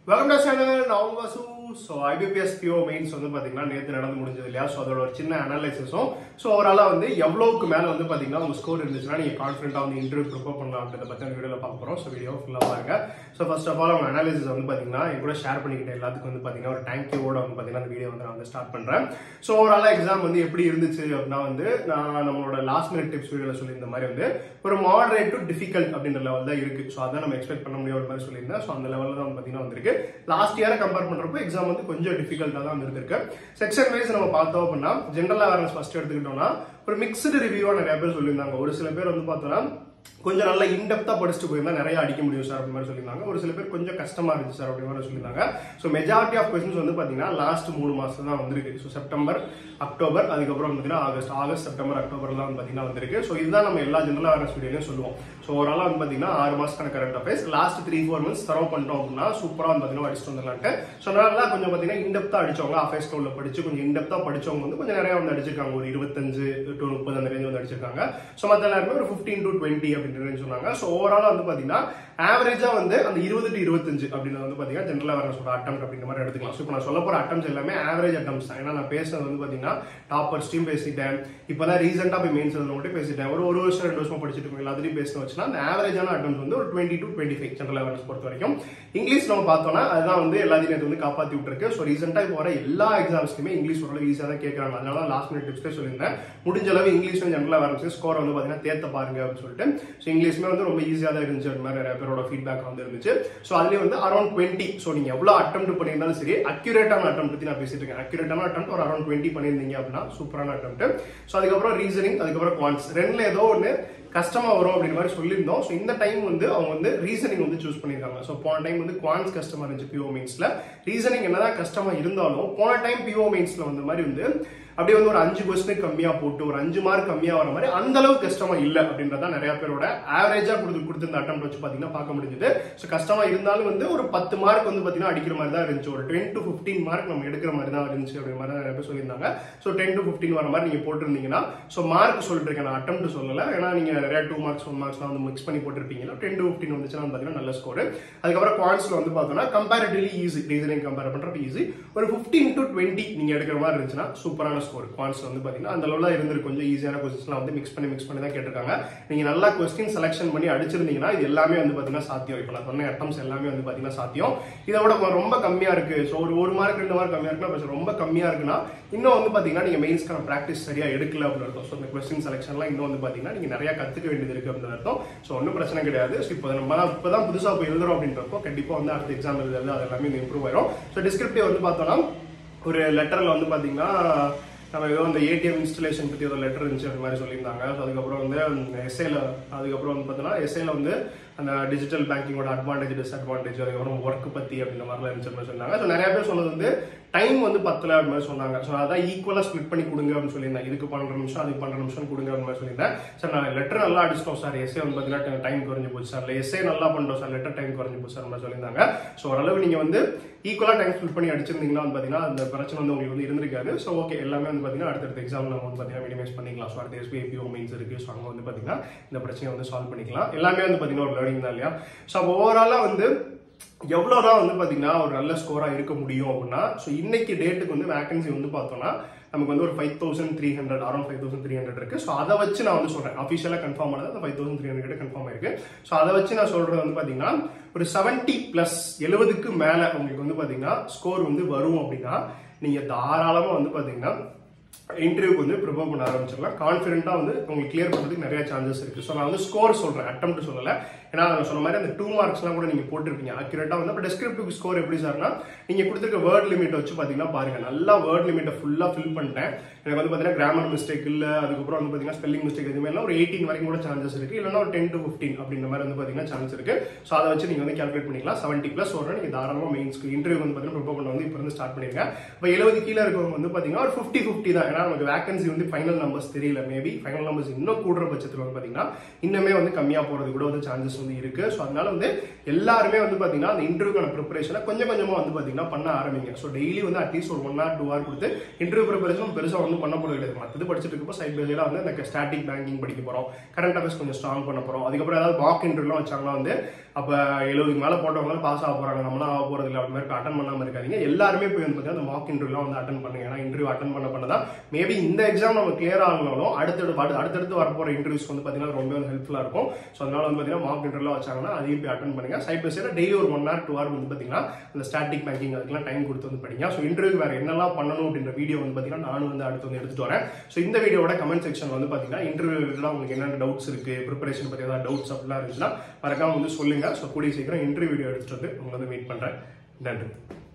welcome to channel நான் Vasu so IBPS PO mains வந்து பார்த்தீங்கன்னா நேற்று நடந்து முடிஞ்சது இல்லையா ஸோ அதோட ஒரு சின்ன அனாலிசிஸும் ஸோ ஓவராலாக வந்து எவ்வளோக்கு மேலே வந்து பார்த்தீங்கன்னா உங்கள் ஸ்கோர் இருந்துச்சுன்னா நீங்கள் கான்ஃபிடென்ட்டாக வந்து இன்டர்வியூ ப்ரிப்பேர் பண்ணலாம் அப்படின்றத பற்றி அந்த வீடியோவில் பார்க்க போகிறோம் ஸோ வீடியோ ஃபுல்லாக பாருங்க ஸோ ஃபர்ஸ்ட் ஆஃப் ஆல் அவங்க அனாலிசிஸ் வந்து பார்த்தீங்கன்னா என் கூட ஷேர் பண்ணிக்கிட்ட எல்லாத்துக்கும் வந்து பார்த்தீங்கன்னா ஒரு தேங்க்யூவோட வந்து பார்த்தீங்கன்னா அந்த வீடியோ வந்து நான் வந்து ஸ்டார்ட் பண்ணுறேன் ஸோ ஓவராலாக எக்ஸாம் வந்து எப்படி இருந்துச்சு அப்படின்னா வந்து நான் நம்மளோட லாஸ்ட் மினிட் டிப்ஸ் வீடியோவில் சொல்லியிருந்த மாதிரி வந்து ஒரு மாடரேட் டு டிஃபிகல்ட் அப்படின்ற லெவல் தான் இருக்கு ஸோ அதான் நம்ம எக்ஸ்பெக்ட் பண்ண முடியும் ஒரு மாதிரி சொல்லியிருந்தேன் ஸோ அந்த லெவலில் தான் வந்து பார்த்தீங்கன்னா வந்திருக்கு லாஸ்ட் இயரை கம்பேர் பண்ணுறப்போ எக்ஸாம் வந்து கொஞ்சம் டிஃபிகல்ட்டாக தான் இருந்திருக்கு செக்ஷன் வைஸ் நம்ம பார்த்தோம் அப்படின்னா ஜென்ரல் அவேர்னஸ் ஃபர்ஸ்ட் எடுத்துக்கிட்டோம்னா ஒரு மிக்சடு ரிவ்யூவாக நிறைய பேர் சொல்லியிருந்தாங்க ஒரு சில பேர் வந்து பார்த்தோன்னா கொஞ்சம் நல்லா இன்டெப்தா படிச்சுட்டு போயிருந்தா நிறைய அடிக்க முடியும் சார் அப்படி மாதிரி சொல்லியிருந்தாங்க ஒரு சில பேர் கொஞ்சம் கஷ்டமா இருந்துச்சு சார் அப்படி மாதிரி சொல்லியிருந்தாங்க ஸோ மெஜாரிட்டி ஆஃப் கொஸ்டின்ஸ் வந்து பாத்தீங்கன்னா லாஸ்ட் மூணு மாசம் தான் வந்திருக்கு ஸோ செப்டம்பர் அக்டோபர் அதுக்கப்புறம் பார்த்தீங்கன்னா ஆகஸ்ட் ஆகஸ்ட் செப்டம்பர் அக்டோபர் தான் வந்து பாத்தீங்கன்னா வந்திருக்கு ஸோ இதுதான் நம்ம எல்லா ஜெனரல் அவேர்னஸ் வீடியோலையும் சொல்லுவோம் ஸோ ஓவராலாக வந்து பாத்தீங்கன்னா ஆறு மாசத்துக்கான current affairs last three four months தரவு பண்ணிட்டோம் அப்படின்னா சூப்பராக வந்து பாத்தீங்கன்னா அடிச்சுட்டு வந்துடலான்ட்டு ஸோ நல்லா கொஞ்சம் பாத்தீங்கன்னா இன்டெப்தா அடிச்சவங்க அஃபேர்ஸ் உள்ள படிச்சு கொஞ்சம் இன்டெப்தா படிச்சவங்க வந்து கொஞ்சம் நிறைய வந்து அடிச்சிருக்காங்க ஒரு இருபத்தஞ்சு டு முப்பது அந்த ரேஞ்ச் வந்து அடிச்சிருக்காங்க ஸோ மற்ற எல்லாருமே ஒரு ஃபிஃப்டீன் டு டுவெண்ட்டி அப்படின்ற range சொன்னாங்க ஸோ ஓவராலாக வந்து பார்த்தீங்கன்னா ஆவரேஜா வந்து அந்த இருபது டு இருபத்தஞ்சு அப்படின்றது வந்து பார்த்தீங்கன்னா ஜென்ரல் அவேர்னஸ் ஒரு அட்டம் அப்படின்ற மாதிரி எடுத்துக்கலாம் ஸோ இப்போ நான் சொல்ல போற அட்டம்ஸ் எல்லாமே ஆவரேஜ் அட்டம்ஸ் தான் ஏன்னா நான் பேசுறது வந்து பார்த்தீங்கன்னா டாப்பர் ஸ்ட்ரீம் பேசிட்டேன் இப்போ தான் ரீசெண்டாக போய் மெயின்ஸ் எழுத மட்டும் பேசிட்டேன் ஒரு ஒரு வருஷம் ரெண்டு வருஷமா படிச்சுட்டு இருக்கோம் எல்லாத்தையும் பேசணும் வச்சுன்னா அந்த ஆவரேஜான அட்டம்ஸ் வந்து ஒரு twenty to twenty five general awareness பொறுத்த வரைக்கும் இங்கிலீஷ் நம்ம பார்த்தோம்னா அதுதான் வந்து எல்லாத்தையும் நேத்து வந்து காப்பாற்றி விட்டுருக்கு ஸோ ரீசெண்டாக இப்போ வர எல்லா எக்ஸாம்ஸ்க்குமே இங்கிலீஷ் ஓரளவு ஈஸியாக தான் கேட்குறாங்க அதனால தான் லாஸ்ட் மினிட் டிப்ஸ்லேயே சொல்லியிருந்தேன் முடிஞ்ச அளவு இங்கிலீஷும் ஜென்ரல் அவேர்னஸ் ஸ்கோர் வந்து பார்த்தீங்கன்னா தேர்த்த பாருங்க அப்படின்னு சொல்லிட்டு ஸோ இங்கிலீஷ்மே வந்து ரொம்ப ஈஸியாக தான் இருந்துச்சு அந்த மாதிரி நிறைய பேரோட ஃபீட்பேக் வந்து இருந்துச்சு ஸோ அதுலேயே வந்து அரௌண்ட் டுவெண்ட்டி ஸோ நீங்கள் எவ்வளோ அட்டம் பண்ணியிருந்தாலும் சரி அக்யூரேட்டான அட்டம் பற்றி நான் பேசிட்டு இருக்கேன் அக்யூரேட்டான அட்டம் ஒரு அரௌண்ட் டுவெண்ட்டி பண்ணியிருந்தீங்க அப்படின்னா சூப்பரான அட்டம் ஸோ அதுக்கப்புறம் ரீசனிங் அதுக்கப்புறம் குவான்ஸ் ரெண்டுல ஏதோ ஒன்று கஷ்டமா வரும் அப்படின்ற மாதிரி சொல்லியிருந்தோம் ஸோ இந்த டைம் வந்து அவங்க வந்து ரீசனிங் வந்து சூஸ் பண்ணியிருக்காங்க ஸோ போன டைம் வந்து குவான்ஸ் கஷ்டமா இருந்துச்சு பிஓ மெயின்ஸ்ல ரீசனிங் என்னதான் கஷ்டமா இருந்தாலும் போன டைம் பிஓ மெயின்ஸ்ல வந்த மாதிரி வந்து அப்படியே வந்து ஒரு அஞ்சு கொஸ்டின் கம்மியா போட்டு ஒரு அஞ்சு மார்க் கம்மியா வர மாதிரி அந்த அளவுக்கு கஷ்டமா இல்ல அப்படின்றத நிறைய பேரோட ஆவரேஜா கொடுத்து கொடுத்திருந்த அட்டம் வச்சு பாத்தீங்கன்னா பார்க்க முடிஞ்சது ஸோ கஷ்டமா இருந்தாலும் வந்து ஒரு பத்து மார்க் வந்து பாத்தீங்கன்னா அடிக்கிற மாதிரி தான் இருந்துச்சு ஒரு டென் டு ஃபிஃப்டீன் மார்க் நம்ம எடுக்கிற மாதிரி தான் இருந்துச்சு அப்படின்ற மாதிரி தான் நிறைய பேர் சொல்லியிருந்தாங்க ஸோ டென் டு ஃபிஃப்டீன் வர மாதிரி நீங்க போட்டிருந்தீங்கன்னா ஸோ மார்க் சொல்லிட்டு இருக்கேன் நான் அட்டம் சொல்லல ஏன்னா நீங்க நிறைய டூ மார்க்ஸ் ஒன் மார்க்ஸ்லாம் வந்து மிக்ஸ் பண்ணி போட்டிருப்பீங்கன்னா டென் டு ஃபிஃப்டின் வந்துச்சுன்னா வந்து பாத்தீங்கன்னா நல்ல ஸ்கோர் அதுக்கப்புறம் குவான்ஸ்ல வந்து பார்த்தோம்னா கம்பேரிட்டிவ்லி ஈஸி ரீசனிங் கம்பேர் பண்றப்ப ஈஸி ஒரு ஃபிஃப்டீன் டு டுவெண்ட்டி நீங்க எடுக்கிற மாதிரி இருந்துச்சுன்னா சூப்பரான ஸ்கோர் குவான்ஸ் வந்து பாத்தீங்கன்னா அந்த லெவலில் இருந்திருக்கு கொஞ்சம் ஈஸியான கொஸ்டின்ஸ்லாம் வந்து மிக்ஸ் பண்ணி மிக்ஸ் பண்ணி தான் கேட்டிருக்காங்க நீங்க நல்லா கொஸ்டின் செலக்ஷன் பண்ணி அடிச்சிருந்தீங்கன்னா இது எல்லாமே வந்து பாத்தீங்கன்னா சாத்தியம் இப்போ நான் சொன்ன அட்டம்ஸ் எல்லாமே வந்து பாத்தீங்கன்னா சாத்தியம் இதை விட ரொம்ப கம்மியா இருக்கு ஸோ ஒரு ஒரு மார்க் ரெண்டு மார்க் கம்மியா இருக்குன்னா கொஞ்சம் ரொம்ப கம்மியா இருக்குன்னா இன்னும் வந்து பாத்தீங்கன்னா நீங்க மெயின்ஸ்க்கான ப்ராக்டிஸ் சரியா எடுக்கல அப்படின்னு அர்த்தம் ஸோ இந்த கொஸ்டின் செலக்ஷன்லாம் இன்னும் வந்து பாத்தீங்கன்னா நீங்க நிறைய கத்துக்க வேண்டியது இருக்கு அப்படின்னு அர்த்தம் ஸோ ஒன்றும் பிரச்சனை கிடையாது ஸோ இப்போ நம்ம இப்பதான் புதுசா போய் எழுதுறோம் அப்படின்றப்போ கண்டிப்பா வந்து அடுத்த எக்ஸாம் எழுதுறது அது எல்லாமே இம்ப்ரூவ் ஆயிரும் ஸோ டிஸ்கிரிப்டிவ் வந்து பார்த்தோம்னா ஒரு லெட்டர்ல வந்து பாத்தீங்கன்னா நம்ம ஏதோ அந்த ஏடிஎம் இன்ஸ்டலேஷன் பத்தி ஒரு லெட்டர் இருந்துச்சு அந்த மாதிரி சொல்லியிருந்தாங்க ஸோ அதுக்கப்புறம் வந்து எஸ்ஏல அதுக்கப்புறம் வந்து பார்த்தோன்னா எஸ்ஏல வந்து அந்த டிஜிட்டல் பேங்கிங்கோட அட்வான்டேஜ் டிஸ்அட்வான்டேஜ் அதுக்கப்புறம் ஒர்க் பத்தி அப்படின்ற மாதிரிலாம் இருந்துச்சு அப்படின்னு சொன்னாங்க ஸோ நிறைய பேர் சொன்னது வந்து டைம் வந்து பத்தல அப்படின்னு மாதிரி சொன்னாங்க ஸோ அதான் ஈக்குவலாக ஸ்பிளிட் பண்ணி கொடுங்க அப்படின்னு சொல்லியிருந்தேன் இதுக்கு பன்னெண்டு நிமிஷம் அதுக்கு பன்னெண்டு நிமிஷம் கொடுங்க அப்படின்னு மாதிரி சொல்லியிருந்தேன் சார் நான் லெட்டர் நல்லா அடிச்சிட்டோம் சார் எஸ்ஏ வந்து பார்த்தீங்கன்னா டைம் குறைஞ்சு போச்சு சார் இல்லை எஸ்ஏ நல்லா பண்ணிட்டோம் சார் லெட்டர் டைம் குறைஞ்சு போச்சு சார் மாதிரி சொல்லியிருந்தாங்க ஸோ ஓரளவு நீங்கள் வந்து ஈக்குவலாக டைம் ஸ்பிளிட் பண்ணி அடிச்சிருந்தீங்கன்னா வந்து பார்த்தீங்கன்னா அந்த பிரச்சனை வந்து உங்களுக்கு வந்து இருந்திருக்காது ஸோ ஓகே எல்லாமே வந்து பார்த்தீங்கன்னா அடுத்தடுத்த எக்ஸாம் நம்ம வந்து பார்த்தீங்கன்னா மினிமைஸ் பண்ணிக்கலாம் ஸோ அடுத்த எஸ்பிஐபிஓ மெயின்ஸ் இருக்கு ஸோ அங்கே வந்து பார்த்தீங்கன்னா இந்த பிரச்சனையை வந்து சால்வ் பண்ணிக்கலாம் எல்லாமே வந்து பார்த்தீங்கன்னா ஒரு லேர்னிங் தான் இல்லையா ஸோ அப்போ ஓவராலாக வந்து எவ்வளோதான் வந்து பார்த்தீங்கன்னா ஒரு நல்ல ஸ்கோராக இருக்க முடியும் அப்படின்னா ஸோ இன்னைக்கு டேட்டுக்கு வந்து வேகன்சி வந்து பார்த்தோம்னா நமக்கு வந்து ஒரு five thousand three hundred around five thousand three hundred இருக்கு ஸோ அதை வச்சு நான் வந்து சொல்றேன் அஃபிஷியலாக கன்ஃபார்ம் ஆனது அந்த five thousand three hundred confirm ஆயிருக்கு ஸோ அதை வச்சு நான் சொல்றது வந்து பார்த்தீங்கன்னா ஒரு செவன்ட்டி பிளஸ் எழுபதுக்கு மேலே உங்களுக்கு வந்து பார்த்தீங்கன்னா ஸ்கோர் வந்து வரும் அப்படின்னா நீங்கள் தாராளமாக வந்து பார்த்தீங்கன்னா இன்டர்வியூக்கு வந்து ப்ரிப்பேர் பண்ண ஆரம்பிச்சிடலாம் கான்ஃபிடென்ட்டாக வந்து உங்களுக்கு கிளியர் பண்ணுறதுக்கு நிறைய சான்சஸ் இருக்கு ஸோ நான் வந்து ஸ்கோர் சொல்கிறேன் அட்டம் சொல்லலை ஏன்னா நான் சொன்ன மாதிரி அந்த டூ மார்க்ஸ்லாம் கூட நீங்கள் போட்டிருப்பீங்க அக்யூரேட்டாக வந்து அப்போ டெஸ்கிரிப்டிவ் ஸ்கோர் எப்படி சார்னா நீங்கள் கொடுத்துருக்க வேர்ட் லிமிட் வச்சு பார்த்தீங்கன்னா பாருங்க நல்லா வேர்ட் லிமிட்டை ஃபுல்லாக ஃபில் பண்ணிட்டேன் எனக்கு வந்து பார்த்தீங்கன்னா கிராமர் மிஸ்டேக் இல்லை அதுக்கப்புறம் வந்து பார்த்தீங்கன்னா ஸ்பெல்லிங் மிஸ்டேக் எதுவுமே இல்லை ஒரு எயிட்டீன் வரைக்கும் கூட சான்சஸ் இருக்கு இல்லைன்னா ஒரு டென் டு ஃபிஃப்டீன் அப்படின்ற மாதிரி வந்து பார்த்தீங்கன்னா சான்ஸ் இருக்கு ஸோ அதை வச்சு நீங்கள் வந்து கால்குலேட் பண்ணிக்கலாம் செவன்ட்டி ப்ளஸ் ஒரு நீங்கள் தாராளமாக மெயின்ஸ்க்கு இன்டர்வியூ வந்து பார்த்தீங்கன்னா ப்ரிப்பேர் பண்ண வந்து இப்போ இருந்து ஸ்டார்ட் பண்ணிருங்க இப்போ எழுபது கீழே இருக்கவங்க வந்து பார்த்தீங்கன்னா ஒரு ஃபிஃப்டி ஃபிஃப்டி தான் ஏன்னா நமக்கு வேகன்சி வந்து ஃபைனல் நம்பர்ஸ் தெரியல மேபி ஃபைனல் நம்பர்ஸ் இன்னும் கூடுற பட்சத்தில் வந்து பார்த்தீங்கன்னா இன்னுமே வந்து கம்மியாக போகிறது கூட வந்து சான்சஸ் வந்து இருக்கு ஸோ அதனால வந்து எல்லாருமே வந்து பார்த்தீங்கன்னா அந்த இன்டர்வியூக்கான ப்ரிப்பரேஷனை கொஞ்சம் கொஞ்சமாக வந்து பார்த்தீங்கன்னா பண்ண ஆரம்பிங்க ஸோ டெய்லி வந்து அட்லீஸ்ட் ஒரு ஒன் ஹவர் டூ ஹவர் கொடுத்து இன்டர்வியூ ப்ரிப்பரேஷன் பெருசாக வந்து பண்ண போகிறது கிடையாது மற்றது படிச்சுட்டு இருக்கப்போ சைட் பை சைடாக வந்து இந்த ஸ்டாட்டிக் பேங்கிங் படிக்க போகிறோம் கரண்ட் அஃபேர்ஸ் கொஞ்சம் ஸ்ட்ராங் பண்ண போகிறோம் அதுக்கப்புறம் ஏதாவது மார்க் இன்டர்வியூலாம் வச்சாங்கன்னா வந்து அப்போ எழுபதுக்கு மேலே போட்டவங்க பாஸ் ஆக போகிறாங்க நம்மளாம் ஆக போகிறது இல்லை அப்படி மாதிரி அட்டன் பண்ணாமல் இருக்காதீங்க எல்லாருமே போய் வந்து பார்த்தீங்கன்னா அந்த மார்க் இன்டர்வியூலாம் வந்து அட்டன் பண்ணுங்க ஏன்னா இன்டர்வியூ அட்டன் பண்ண பண்ண தான் மேபி இந்த எக்ஸாம் நம்ம கிளியர் ஆகணும் அடுத்தடுத்து அடுத்து- அடுத்தடுத்து வரப்போகிற இன்டர்வியூஸ் வந்து பார்த்தீங்கன்னா ரொம்ப ஹெல்ப்ஃபுல்லாக இருக்கும் ஸோ அதனால வந்து பார்த்தீங்கன்னா மார்க் இன்டர்வியூலாம் வச்சாங்கன்னா அதையும் போய் அட்டன் பண்ணுங்க சைட் பை சைடில் டெய்லி ஒரு ஒன் ஹவர் டூ ஹவர் வந்து பார்த்தீங்கன்னா அந்த ஸ்டாட்டிக் பேங்கிங் அதுக்கெல்லாம் டைம் கொடுத்து வந்து படிங்க ஸோ இன்டர்வியூ வேறு என்னெல்லாம் பண்ணணும் அப்படின்ற வீடியோ வந்து பார்த்தீங்கன்னா நானும் வந்து அடுத்து வந்து எடுத்துட்டு வரேன் ஸோ இந்த வீடியோட கமெண்ட் செக்ஷன் வந்து பார்த்தீங்கன்னா இன்டர்வியூ உங்களுக்கு என்னென்ன டவுட்ஸ் இருக்கு ப்ரிப்பரேஷன் பற்றி ஏதாவது டவுட்ஸ் அப்படிலாம் இருந்துச்சுன்னா மறக்காம வந்து சொல்லுங்க ஸோ கூடிய சீக்கிரம் இன்டர்வியூ வீடியோ எடுத்துட்டு வந்து உங்களை வந்து மீட் பண்ணுறேன் நன்றி